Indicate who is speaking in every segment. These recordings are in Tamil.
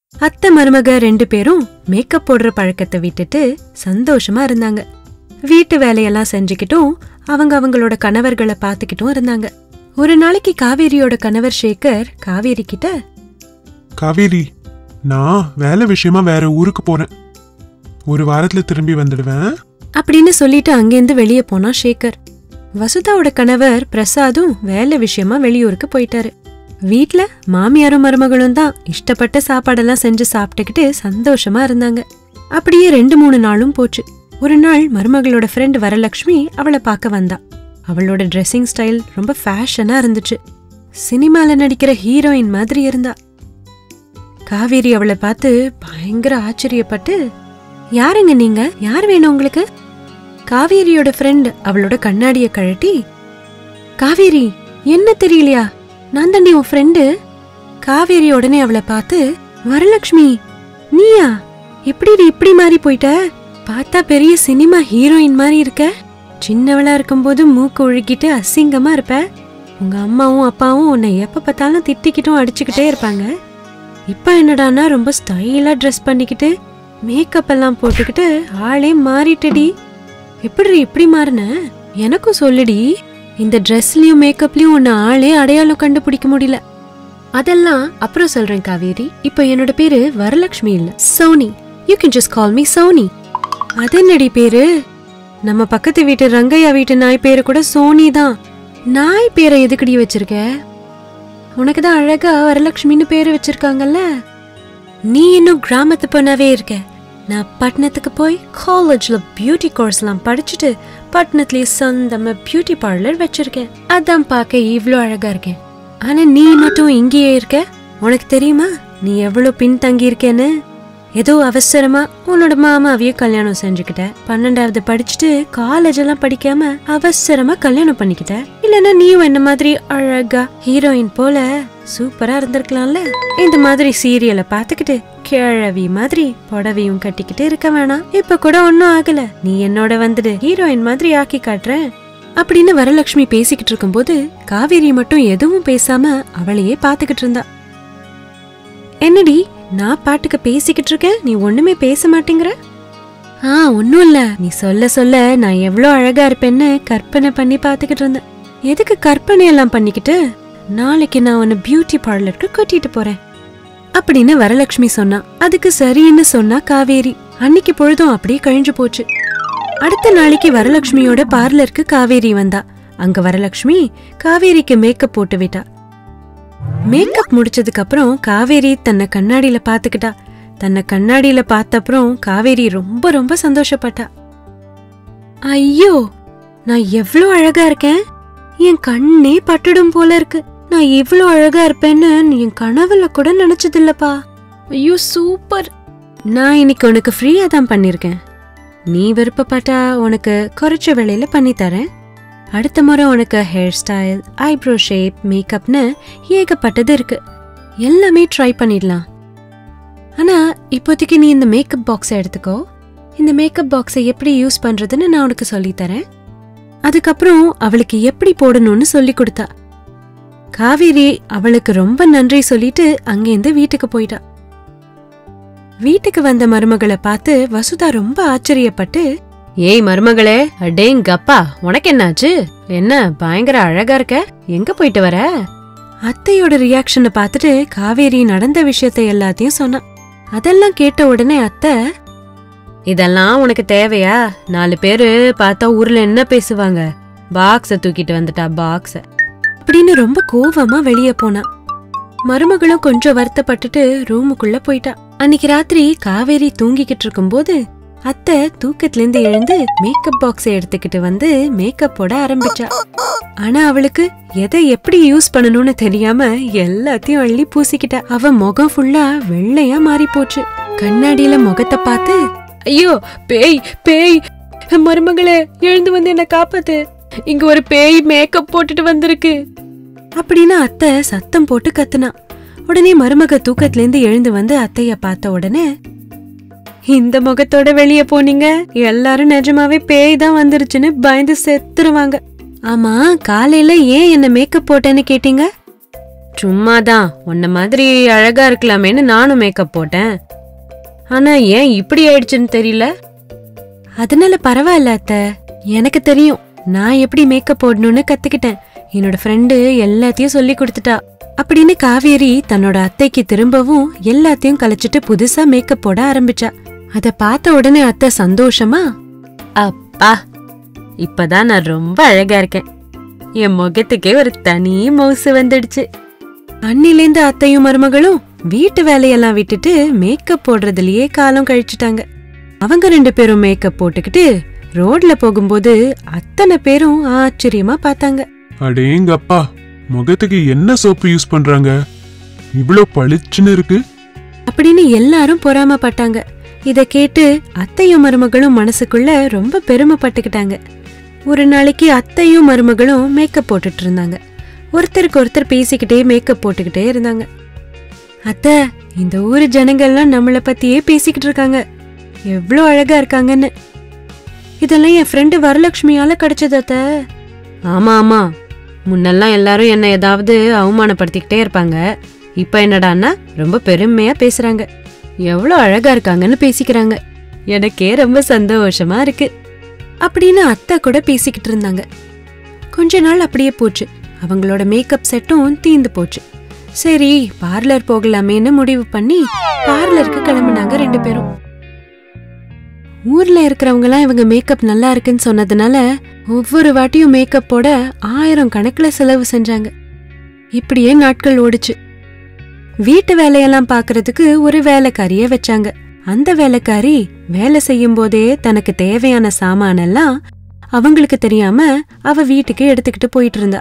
Speaker 1: அத்தை மருமக ரெண்டு பேரும் மேக்கப் போடுற பழக்கத்தை விட்டுட்டு சந்தோஷமா இருந்தாங்க வீட்டு வேலையெல்லாம் செஞ்சுக்கிட்டும் அவங்க அவங்களோட கணவர்களை பார்த்துக்கிட்டும் இருந்தாங்க ஒரு நாளைக்கு காவேரியோட கணவர் சேகர் காவேரி கிட்ட
Speaker 2: காவேரி நான் வேலை விஷயமா வேற ஊருக்கு போறேன் ஒரு வாரத்துல திரும்பி வந்துடுவேன்
Speaker 1: அப்படின்னு சொல்லிட்டு அங்கேருந்து வெளியே போனான் சேகர் வசுதாவோட கணவர் பிரசாதும் வேலை விஷயமா வெளியூருக்கு போயிட்டாரு வீட்ல மாமியாரும் மருமகளும் தான் இஷ்டப்பட்ட சாப்பாடெல்லாம் செஞ்சு சாப்பிட்டுக்கிட்டு சந்தோஷமா இருந்தாங்க அப்படியே ரெண்டு மூணு நாளும் போச்சு ஒரு நாள் மருமகளோட ஃப்ரெண்ட் வரலட்சுமி அவளை பார்க்க வந்தா அவளோட ட்ரெஸ்ஸிங் ஸ்டைல் ரொம்ப ஃபேஷனா இருந்துச்சு சினிமால நடிக்கிற ஹீரோயின் மாதிரி இருந்தா காவேரி அவளை பார்த்து பயங்கர ஆச்சரியப்பட்டு யாருங்க நீங்க யார் வேணும் உங்களுக்கு காவேரியோட ஃப்ரெண்ட் அவளோட கண்ணாடிய கழட்டி காவேரி என்ன தெரியலையா நான் தாண்டி உன் ஃப்ரெண்டு காவேரி உடனே அவளை பார்த்து வரலட்சுமி நீயா எப்படி இப்படி மாறி போயிட்ட பார்த்தா பெரிய சினிமா ஹீரோயின் மாதிரி இருக்க சின்னவளா இருக்கும்போது மூக்கு ஒழுகிட்டு அசிங்கமா இருப்ப உங்க அம்மாவும் அப்பாவும் உன்னை எப்ப பார்த்தாலும் திட்டிக்கிட்டும் அடிச்சுக்கிட்டே இருப்பாங்க இப்ப என்னடான்னா ரொம்ப ஸ்டைலா ட்ரெஸ் பண்ணிக்கிட்டு மேக்கப் எல்லாம் போட்டுக்கிட்டு ஆளே மாறிட்டடி எப்படி இப்படி மாறின எனக்கும் சொல்லுடி இந்த ட்ரெஸ்லயும் மேக்கப்லயும் உன்னை ஆளே அடையாளம் கண்டுபிடிக்க முடியல அதெல்லாம் அப்புறம் சொல்றேன் காவேரி இப்போ என்னோட பேரு வரலட்சுமி இல்ல Soni you can just call me Soni அது என்னடி பேரு நம்ம பக்கத்து வீட்டு ரங்கையா வீட்டு நாய் பேரு கூட சோனி தான் நாய் பேரை எதுக்குடி வச்சிருக்க உனக்கு தான் அழகா வரலட்சுமின்னு பேரு வச்சிருக்காங்கல்ல நீ இன்னும் கிராமத்து பொண்ணாவே இருக்க நான் பட்டணத்துக்கு போய் காலேஜ்ல பியூட்டி கோர்ஸ்லாம் படிச்சுட்டு பட்டணத்துலயே சொந்தமா பியூட்டி பார்லர் வச்சிருக்கேன் அதான் பார்க்க இவ்ளோ அழகா இருக்கேன் ஆனா நீ மட்டும் இங்கேயே இருக்க உனக்கு தெரியுமா நீ எவ்வளவு பின்தங்கி இருக்கேன்னு ஏதோ அவசரமா உன்னோட மாமாவையே கல்யாணம் செஞ்சுக்கிட்ட பன்னெண்டாவது படிச்சுட்டு காலேஜ் எல்லாம் படிக்காம அவசரமா கல்யாணம் பண்ணிக்கிட்ட இல்லனா நீயும் என்ன மாதிரி அழகா ஹீரோயின் போல சூப்பரா இருந்திருக்கலாம்ல இந்த மாதிரி சீரியலை பார்த்துக்கிட்டு கிழவி மாதிரி புடவையும் கட்டிக்கிட்டு இருக்க வேணாம் இப்ப கூட ஒன்னும் ஆகல நீ என்னோட வந்துடு ஹீரோயின் மாதிரி ஆக்கி காட்டுறேன் அப்படின்னு வரலட்சுமி பேசிக்கிட்டு இருக்கும்போது காவேரி மட்டும் எதுவும் பேசாம அவளையே பாத்துக்கிட்டு இருந்தா என்னடி நான் பாட்டுக்கு பேசிக்கிட்டு இருக்கேன் நீ ஒண்ணுமே பேச மாட்டேங்கிற ஆ ஒன்னும் இல்ல நீ சொல்ல சொல்ல நான் எவ்வளவு அழகா இருப்பேன்னு கற்பனை பண்ணி பாத்துக்கிட்டு இருந்தேன் எதுக்கு கற்பனை எல்லாம் பண்ணிக்கிட்டு நாளைக்கு நான் உன்னை பியூட்டி பார்லருக்கு கூட்டிட்டு போறேன் அப்படின்னு வரலட்சுமி சொன்னா அதுக்கு சரின்னு சொன்னா காவேரி அன்னைக்கு பொழுதும் அப்படியே கழிஞ்சு போச்சு அடுத்த நாளைக்கு வரலட்சுமியோட பார்லருக்கு காவேரி வந்தா அங்க வரலட்சுமி காவேரிக்கு மேக்கப் போட்டு விட்டா மேக்கப் முடிச்சதுக்கு அப்புறம் காவேரி தன்னை கண்ணாடியில பாத்துக்கிட்டா தன்னை கண்ணாடியில பார்த்த அப்புறம் காவேரி ரொம்ப ரொம்ப சந்தோஷப்பட்டா ஐயோ நான் எவ்ளோ அழகா இருக்கேன் என் கண்ணே பட்டுடும் போல இருக்கு நான் இவ்ளோ அழகா இருப்பேன்னு என் கனவுல கூட நினைச்சதில்லப்பா ஐயோ சூப்பர் நான் இன்னைக்கு உனக்கு ஃப்ரீயா தான் பண்ணிருக்கேன் நீ விருப்பப்பட்டா உனக்கு குறைச்ச விலையில பண்ணி தரேன் அடுத்த முறை உனக்கு ஹேர் ஸ்டைல் ஐப்ரோ ஷேப் மேக்கப்னு ஏகப்பட்டது இருக்கு எல்லாமே ட்ரை பண்ணிடலாம் ஆனா இப்போதைக்கு நீ இந்த மேக்கப் பாக்ஸை எடுத்துக்கோ இந்த மேக்கப் பாக்ஸை எப்படி யூஸ் பண்றதுன்னு நான் உனக்கு சொல்லித் தரேன் அதுக்கப்புறம் அவளுக்கு எப்படி போடணும்னு சொல்லி கொடுத்தா காவேரி அவளுக்கு ரொம்ப நன்றி சொல்லிட்டு அங்கேருந்து வீட்டுக்கு போயிட்டா வீட்டுக்கு வந்த மருமகளை பார்த்து வசுதா ரொம்ப ஆச்சரியப்பட்டு ஏய் மருமகளே அடேங்கப்பா உனக்கு என்னாச்சு என்ன பயங்கர அழகா இருக்க எங்க போயிட்டு வர அத்தையோட ரியாக்ஷனை பார்த்துட்டு காவேரி நடந்த விஷயத்தை எல்லாத்தையும் சொன்னா அதெல்லாம் கேட்ட உடனே அத்தை இதெல்லாம் உனக்கு தேவையா நாலு பேரு பார்த்தா ஊர்ல என்ன பேசுவாங்க பாக்ஸ தூக்கிட்டு வந்துட்டா பாக்ஸ அப்படின்னு ரொம்ப கோவமா வெளிய போனா மருமகளும் கொஞ்சம் வருத்தப்பட்டுட்டு ரூமுக்குள்ள போயிட்டா அன்னைக்கு ராத்திரி காவேரி தூங்கிக்கிட்டு இருக்கும்போது அத்தை தூக்கத்துல இருந்து எழுந்து மேக்கப் பாக்ஸை எடுத்துக்கிட்டு வந்து மேக்கப் போட ஆரம்பிச்சா ஆனா அவளுக்கு எதை எப்படி யூஸ் பண்ணணும்னு தெரியாம எல்லாத்தையும் அள்ளி பூசிக்கிட்டா அவ முகம் ஃபுல்லா வெள்ளையா மாறி போச்சு கண்ணாடியில முகத்தை பார்த்து ஐயோ பேய் பேய் மருமகளே எழுந்து வந்து என்ன காப்பாத்து இங்க ஒரு பேய் மேக்கப் போட்டுட்டு வந்திருக்கு அப்படின்னு அத்தை சத்தம் போட்டு கத்துனா உடனே மருமக தூக்கத்துல இருந்து எழுந்து வந்து அத்தைய பார்த்த உடனே இந்த முகத்தோட வெளிய போனீங்க எல்லாரும் நிஜமாவே பேய் தான் வந்துருச்சுன்னு பயந்து செத்துருவாங்க ஆமா காலையில ஏன் என்ன மேக்கப் போட்டேன்னு கேட்டீங்க சும்மாதான் உன்ன மாதிரி அழகா இருக்கலாமேன்னு நானும் மேக்கப் போட்டேன் ஆனா ஏன் இப்படி ஆயிடுச்சுன்னு தெரியல அதனால பரவாயில்ல அத்த எனக்கு தெரியும் நான் எப்படி மேக்கப் போடணும்னு கத்துக்கிட்டேன் என்னோட ஃப்ரெண்டு எல்லாத்தையும் சொல்லி கொடுத்துட்டா அப்படின்னு காவேரி தன்னோட அத்தைக்கு திரும்பவும் எல்லாத்தையும் கலைச்சிட்டு புதுசா மேக்கப் போட ஆரம்பிச்சா அத பார்த்த உடனே அத்தை சந்தோஷமா அப்பா இப்பதான் நான் ரொம்ப அழகா இருக்கேன் என் முகத்துக்கே ஒரு தனி மவுசு வந்துடுச்சு அன்னிலேந்து அத்தையும் மருமகளும் வீட்டு வேலையெல்லாம் விட்டுட்டு மேக்கப் போடுறதுலயே காலம் கழிச்சுட்டாங்க அவங்க ரெண்டு பேரும் மேக்கப் போட்டுக்கிட்டு ரோட்ல போகும்போது அத்தனை பேரும் ஆச்சரியமா பார்த்தாங்க
Speaker 2: அடேங்கப்பா முகத்துக்கு என்ன சோப்பு யூஸ் பண்றாங்க இவ்ளோ பளிச்சுன்னு இருக்கு
Speaker 1: அப்படின்னு எல்லாரும் பொறாமப்பட்டாங்க இத கேட்டு அத்தையும் மருமகளும் மனசுக்குள்ள ரொம்ப பெருமைப்பட்டுக்கிட்டாங்க ஒரு நாளைக்கு அத்தையும் மருமகளும் மேக்கப் போட்டுட்டு இருந்தாங்க ஒருத்தருக்கு ஒருத்தர் பேசிக்கிட்டே மேக்கப் போட்டுக்கிட்டே இருந்தாங்க அத்தை இந்த ஊர் ஜனங்கள்லாம் நம்மளை பத்தியே பேசிக்கிட்டு இருக்காங்க எவ்வளோ அழகா இருக்காங்கன்னு இதெல்லாம் என் ஃப்ரெண்டு வரலட்சுமியால கிடைச்சது அத்தை ஆமா ஆமா முன்னெல்லாம் எல்லாரும் என்ன ஏதாவது அவமானப்படுத்திக்கிட்டே இருப்பாங்க இப்ப என்னடான்னா ரொம்ப பெருமையா பேசுறாங்க எவ்வளோ அழகா இருக்காங்கன்னு பேசிக்கிறாங்க எனக்கே ரொம்ப சந்தோஷமா இருக்கு அப்படின்னு அத்தை கூட பேசிக்கிட்டு இருந்தாங்க கொஞ்ச நாள் அப்படியே போச்சு அவங்களோட மேக்கப் செட்டும் தீந்து போச்சு சரி பார்லர் போகலாமேன்னு முடிவு பண்ணி பார்லருக்கு கிளம்புனாங்க ரெண்டு பேரும் ஊர்ல இருக்கிறவங்கலாம் இவங்க மேக்கப் நல்லா இருக்குன்னு சொன்னதுனால ஒவ்வொரு வாட்டியும் மேக்கப் போட ஆயிரம் கணக்குல செலவு செஞ்சாங்க இப்படியே நாட்கள் ஓடுச்சு வீட்டு வேலையெல்லாம் பார்க்கறதுக்கு ஒரு வேலைக்காரிய வச்சாங்க அந்த வேலைக்காரி வேலை செய்யும் போதே தனக்கு தேவையான சாமானெல்லாம் அவங்களுக்கு தெரியாம அவ வீட்டுக்கு எடுத்துக்கிட்டு போயிட்டு இருந்தா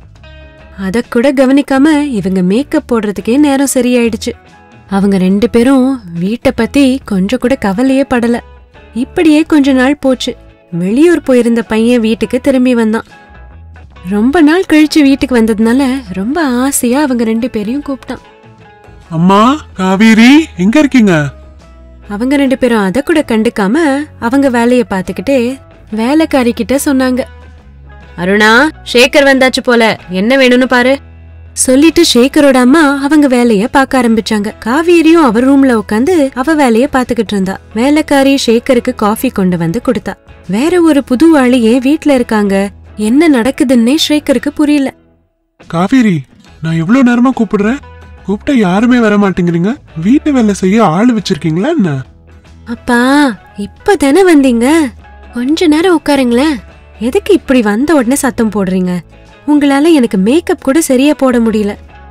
Speaker 1: அத கூட கவனிக்காம இவங்க மேக்கப் போடுறதுக்கே நேரம் சரியாயிடுச்சு அவங்க ரெண்டு பேரும் வீட்டை பத்தி கொஞ்சம் கூட கவலையே படல இப்படியே கொஞ்ச நாள் போச்சு வெளியூர் போயிருந்த பையன் வீட்டுக்கு திரும்பி வந்தான் ரொம்ப நாள் கழிச்சு வீட்டுக்கு வந்ததுனால ரொம்ப ஆசையா அவங்க ரெண்டு பேரையும் கூப்பிட்டான்
Speaker 2: அம்மா காவேரி எங்க இருக்கீங்க
Speaker 1: அவங்க ரெண்டு பேரும் அத கூட கண்டுக்காம அவங்க வேலைய பார்த்துக்கிட்டே வேலைக்காரி கிட்ட சொன்னாங்க அருணா ஷேகர் வந்தாச்சு போல என்ன வேணும்னு பாரு சொல்லிட்டு ஷேகரோட அம்மா அவங்க வேலைய பார்க்க ஆரம்பிச்சாங்க காவேரியும் அவர் ரூம்ல உட்காந்து அவ வேலைய பார்த்துக்கிட்டு இருந்தா வேலைக்காரி ஷேகருக்கு காஃபி கொண்டு வந்து கொடுத்தா வேற ஒரு புது ஆளியே வீட்ல இருக்காங்க என்ன நடக்குதுன்னே ஷேகருக்கு புரியல
Speaker 2: காவேரி நான் எவ்வளவு நேரமா கூப்பிடுறேன் கூப்பிட்டா யாருமே வர மாட்டேங்கிறீங்க வீட்டு வேலை செய்ய ஆள் வச்சிருக்கீங்களா என்ன
Speaker 1: அப்பா இப்பதானே வந்தீங்க கொஞ்ச நேரம் உட்காருங்களேன் எதுக்கு இப்படி வந்த உடனே சத்தம் போடுறீங்க உங்களால எனக்கு மேக்கப் கூட சரியா போட முடியல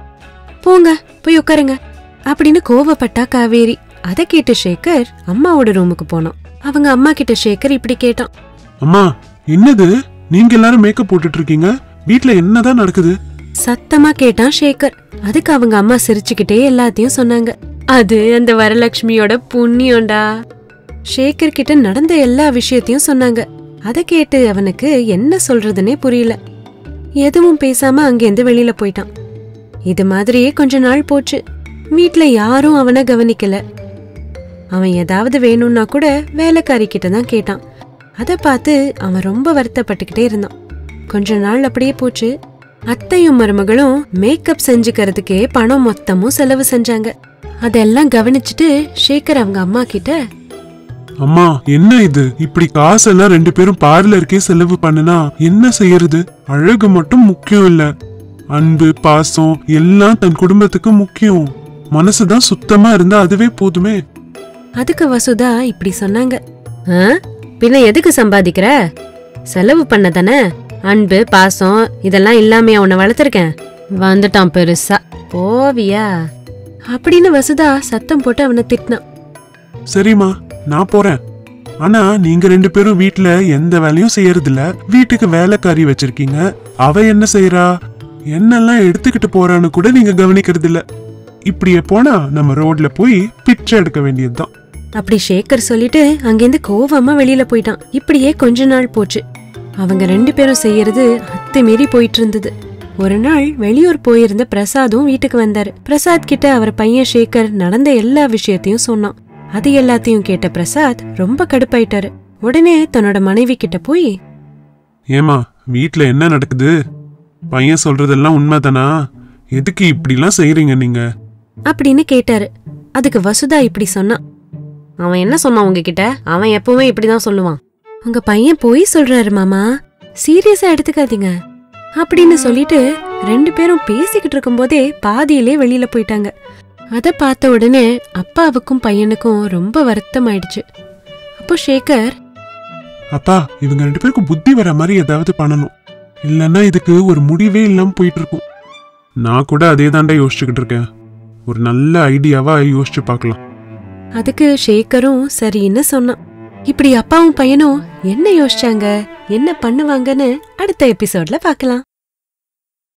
Speaker 1: போங்க போய் உட்காருங்க அப்படின்னு கோவப்பட்டா காவேரி அதை கேட்டு ஷேகர் அம்மாவோட ரூமுக்கு போனோம் அவங்க அம்மா கிட்ட ஷேகர் இப்படி கேட்டான்
Speaker 2: அம்மா என்னது நீங்க எல்லாரும் மேக்கப் போட்டுட்டு இருக்கீங்க வீட்ல என்னதான் நடக்குது
Speaker 1: சத்தமா கேட்டான் ஷேகர் அதுக்கு அவங்க அம்மா சிரிச்சுக்கிட்டே எல்லாத்தையும் சொன்னாங்க அது அந்த வரலட்சுமியோட புண்ணியம்டா ஷேகர் கிட்ட நடந்த எல்லா விஷயத்தையும் சொன்னாங்க அதை கேட்டு அவனுக்கு என்ன சொல்றதுனே புரியல எதுவும் பேசாம அங்கேருந்து வெளியில போயிட்டான் இது மாதிரியே கொஞ்ச நாள் போச்சு வீட்ல யாரும் அவனை கவனிக்கல அவன் ஏதாவது வேணும்னா கூட வேலைக்காரி கிட்ட தான் கேட்டான் அதை பார்த்து அவன் ரொம்ப வருத்தப்பட்டுக்கிட்டே இருந்தான் கொஞ்ச நாள் அப்படியே போச்சு அத்தையும் மருமகளும் மேக்கப் செஞ்சுக்கிறதுக்கே பணம் மொத்தமும் செலவு செஞ்சாங்க அதெல்லாம் கவனிச்சுட்டு ஷேகர் அவங்க அம்மா கிட்ட
Speaker 2: அம்மா என்ன இது இப்படி காசெல்லாம் ரெண்டு பேரும் பார்லருக்கே செலவு பண்ணுனா என்ன செய்யறது அழகு மட்டும் முக்கியம் இல்ல அன்பு பாசம் எல்லாம் தன் குடும்பத்துக்கு முக்கியம் மனசுதான் சுத்தமா இருந்தா அதுவே போதுமே
Speaker 1: அதுக்கு வசுதா இப்படி சொன்னாங்க "ஆ? பின்ன எதுக்கு சம்பாதிக்கிற செலவு பண்ண தானே அன்பு பாசம் இதெல்லாம் இல்லாமையா உன்னை வளர்த்துருக்கேன் வந்துட்டான் பெருசா போவியா அப்படின்னு வசுதா சத்தம் போட்டு அவனை திட்டினான்
Speaker 2: சரிம்மா நான் போறேன் ஆனா நீங்க ரெண்டு பேரும் வீட்ல எந்த வேலையும் செய்யறது இல்ல வீட்டுக்கு வேலைக்காரி வச்சிருக்கீங்க அவ என்ன செய்யறா என்னெல்லாம் எடுத்துக்கிட்டு போறான்னு கூட நீங்க கவனிக்கிறது இல்ல இப்படியே போனா நம்ம ரோட்ல போய் பிச்சை எடுக்க வேண்டியதுதான்
Speaker 1: அப்படி ஷேகர் சொல்லிட்டு அங்கேருந்து கோவமா வெளியில போயிட்டான் இப்படியே கொஞ்ச நாள் போச்சு அவங்க ரெண்டு பேரும் செய்யறது அத்துமீறி போயிட்டு இருந்தது ஒரு நாள் வெளியூர் போயிருந்த பிரசாதும் வீட்டுக்கு வந்தாரு பிரசாத் கிட்ட அவர் பையன் ஷேகர் நடந்த எல்லா விஷயத்தையும் சொன்னான் அது எல்லாத்தையும் கேட்ட பிரசாத் ரொம்ப கடுப்பாயிட்டாரு உடனே தன்னோட மனைவி கிட்ட போய்
Speaker 2: ஏமா வீட்ல என்ன நடக்குது பையன் சொல்றதெல்லாம் உண்மைதானா எதுக்கு இப்படிலாம் செய்றீங்க நீங்க
Speaker 1: அப்படின்னு கேட்டாரு அதுக்கு வசுதா இப்படி சொன்னா அவன் என்ன சொன்னான் உங்ககிட்ட அவன் எப்பவுமே இப்படிதான் சொல்லுவான் உங்க பையன் போய் சொல்றாரு மாமா சீரியஸா எடுத்துக்காதீங்க அப்படின்னு சொல்லிட்டு ரெண்டு பேரும் பேசிக்கிட்டு இருக்கும்போதே பாதியிலே வெளியில போயிட்டாங்க அத பார்த்த உடனே அப்பாவுக்கும் பையனுக்கும் ரொம்ப வருத்தம் ஆயிடுச்சு அப்போ சேகர்
Speaker 2: அப்பா இவங்க ரெண்டு பேருக்கும் புத்தி வர மாதிரி ஏதாவது பண்ணணும் இல்லைன்னா இதுக்கு ஒரு முடிவே இல்லாம போயிட்டு இருக்கும் நான் கூட அதே தாண்டா யோசிச்சுக்கிட்டு இருக்கேன் ஒரு நல்ல ஐடியாவா யோசிச்சு பார்க்கலாம்
Speaker 1: அதுக்கு ஷேக்கரும் சரின்னு சொன்னான் இப்படி அப்பாவும் பையனும் என்ன யோசிச்சாங்க என்ன பண்ணுவாங்கன்னு அடுத்த எபிசோட்ல பார்க்கலாம்